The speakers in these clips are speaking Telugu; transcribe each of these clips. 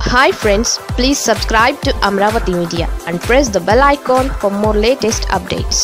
hi friends please subscribe to Amaravati media and press the bell icon for more latest updates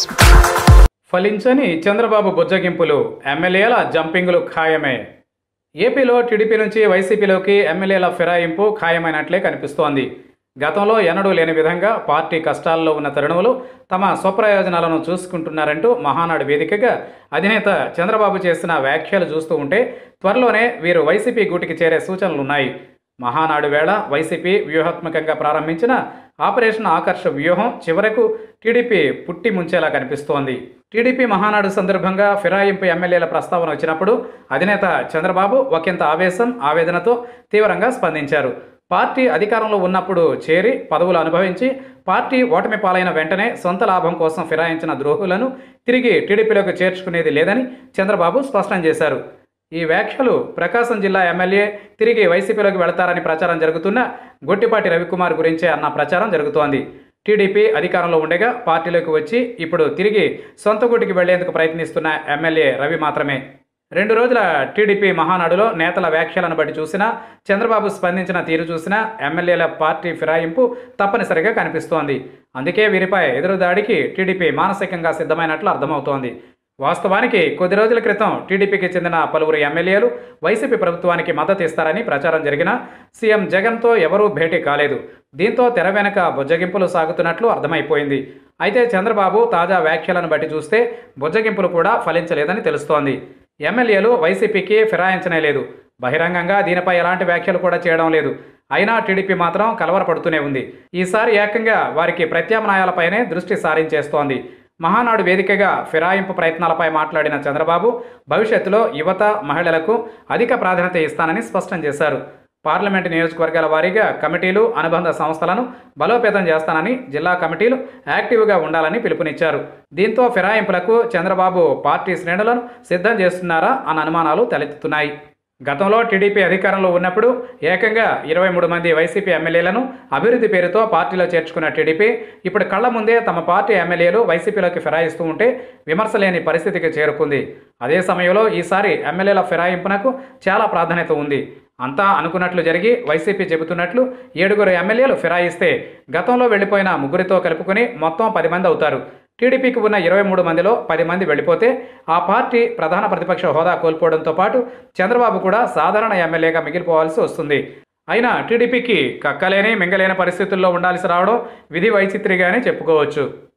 ఫలించని చంద్రబాబు బుజ్జగింపులు ఎమ్మెల్యేల జంపింగులు ఖాయమే ఏపీలో టీడీపీ నుంచి వైసీపీలోకి ఎమ్మెల్యేల ఫిరాయింపు ఖాయమైనట్లే కనిపిస్తోంది గతంలో ఎన్నడూ లేని విధంగా పార్టీ కష్టాల్లో ఉన్న తరుణంలో తమ స్వప్రయోజనాలను చూసుకుంటున్నారంటూ మహానాడు వేదికగా అధినేత చంద్రబాబు చేసిన వ్యాఖ్యలు చూస్తూ ఉంటే త్వరలోనే వీరు వైసీపీ గూటికి చేరే సూచనలున్నాయి మహానాడు వేళ వైసీపీ వ్యూహాత్మకంగా ప్రారంభించిన ఆపరేషన్ ఆకర్ష వ్యూహం చివరకు టీడీపీ పుట్టి ముంచేలా కనిపిస్తోంది టీడీపీ మహానాడు సందర్భంగా ఫిరాయింపు ఎమ్మెల్యేల ప్రస్తావన వచ్చినప్పుడు అధినేత చంద్రబాబు ఒకంత ఆవేశం ఆవేదనతో తీవ్రంగా స్పందించారు పార్టీ అధికారంలో ఉన్నప్పుడు చేరి పదవులు అనుభవించి పార్టీ ఓటమి పాలైన వెంటనే సొంత లాభం కోసం ఫిరాయించిన ద్రోహులను తిరిగి టీడీపీలోకి చేర్చుకునేది లేదని చంద్రబాబు స్పష్టం చేశారు ఈ వ్యాఖ్యలు ప్రకాశం జిల్లా ఎమ్మెల్యే తిరిగి వైసీపీలోకి వెళతారని ప్రచారం జరుగుతున్న గొట్టిపాటి రవికుమార్ గురించే అన్న ప్రచారం జరుగుతోంది టీడీపీ అధికారంలో ఉండగా పార్టీలోకి వచ్చి ఇప్పుడు తిరిగి సొంత గూటికి వెళ్లేందుకు ప్రయత్నిస్తున్న ఎమ్మెల్యే రవి మాత్రమే రెండు రోజుల టీడీపీ మహానాడులో నేతల వ్యాఖ్యలను బట్టి చూసినా చంద్రబాబు స్పందించిన తీరు చూసినా ఎమ్మెల్యేల పార్టీ ఫిరాయింపు తప్పనిసరిగా కనిపిస్తోంది అందుకే వీరిపై ఎదురుదాడికి టీడీపీ మానసికంగా సిద్ధమైనట్లు అర్థమవుతోంది వాస్తవానికి కొద్ది రోజుల క్రితం టీడీపీకి చెందిన పలువురు ఎమ్మెల్యేలు వైసీపీ ప్రభుత్వానికి మద్దతు ఇస్తారని ప్రచారం జరిగినా సీఎం జగన్తో ఎవరూ భేటీ కాలేదు దీంతో తెర వెనక బుజ్జగింపులు సాగుతున్నట్లు అర్థమైపోయింది అయితే చంద్రబాబు తాజా వ్యాఖ్యలను బట్టి చూస్తే బుజ్జగింపులు కూడా ఫలించలేదని తెలుస్తోంది ఎమ్మెల్యేలు వైసీపీకి ఫిరాయించనే లేదు బహిరంగంగా దీనిపై ఎలాంటి వ్యాఖ్యలు కూడా చేయడం లేదు అయినా టీడీపీ మాత్రం కలవరపడుతూనే ఉంది ఈసారి ఏకంగా వారికి ప్రత్యామ్నాయాలపైనే దృష్టి సారించేస్తోంది మహానాడు వేదికగా ఫిరాయింపు ప్రయత్నాలపై మాట్లాడిన చంద్రబాబు భవిష్యత్తులో యువత మహిళలకు అధిక ప్రాధాన్యత ఇస్తానని స్పష్టం చేశారు పార్లమెంటు నియోజకవర్గాల వారీగా కమిటీలు అనుబంధ సంస్థలను బలోపేతం చేస్తానని జిల్లా కమిటీలు యాక్టివ్గా ఉండాలని పిలుపునిచ్చారు దీంతో ఫిరాయింపులకు చంద్రబాబు పార్టీ శ్రేణులను సిద్ధం చేస్తున్నారా అన్న అనుమానాలు తలెత్తుతున్నాయి గతంలో టీడీపీ అధికారంలో ఉన్నప్పుడు ఏకంగా ఇరవై మూడు మంది వైసీపీ ఎమ్మెల్యేలను అభివృద్ధి పేరుతో పార్టీలో చేర్చుకున్న టీడీపీ ఇప్పుడు కళ్ల ముందే తమ పార్టీ ఎమ్మెల్యేలు వైసీపీలోకి ఫిరాయిస్తూ ఉంటే విమర్శ లేని పరిస్థితికి చేరుకుంది అదే సమయంలో ఈసారి ఎమ్మెల్యేల ఫిరాయింపునకు చాలా ప్రాధాన్యత ఉంది అంతా అనుకున్నట్లు జరిగి వైసీపీ చెబుతున్నట్లు ఏడుగురు ఎమ్మెల్యేలు ఫిరాయిస్తే గతంలో వెళ్ళిపోయిన ముగ్గురితో కలుపుకుని మొత్తం పది మంది అవుతారు టీడీపీకి ఉన్న ఇరవై మూడు మందిలో పది మంది వెళ్ళిపోతే ఆ పార్టీ ప్రధాన ప్రతిపక్ష హోదా కోల్పోవడంతో పాటు చంద్రబాబు కూడా సాధారణ ఎమ్మెల్యేగా మిగిలిపోవాల్సి వస్తుంది అయినా టీడీపీకి కక్కలేని మింగలేని పరిస్థితుల్లో ఉండాల్సి రావడం విధి వైచిత్రిగానే చెప్పుకోవచ్చు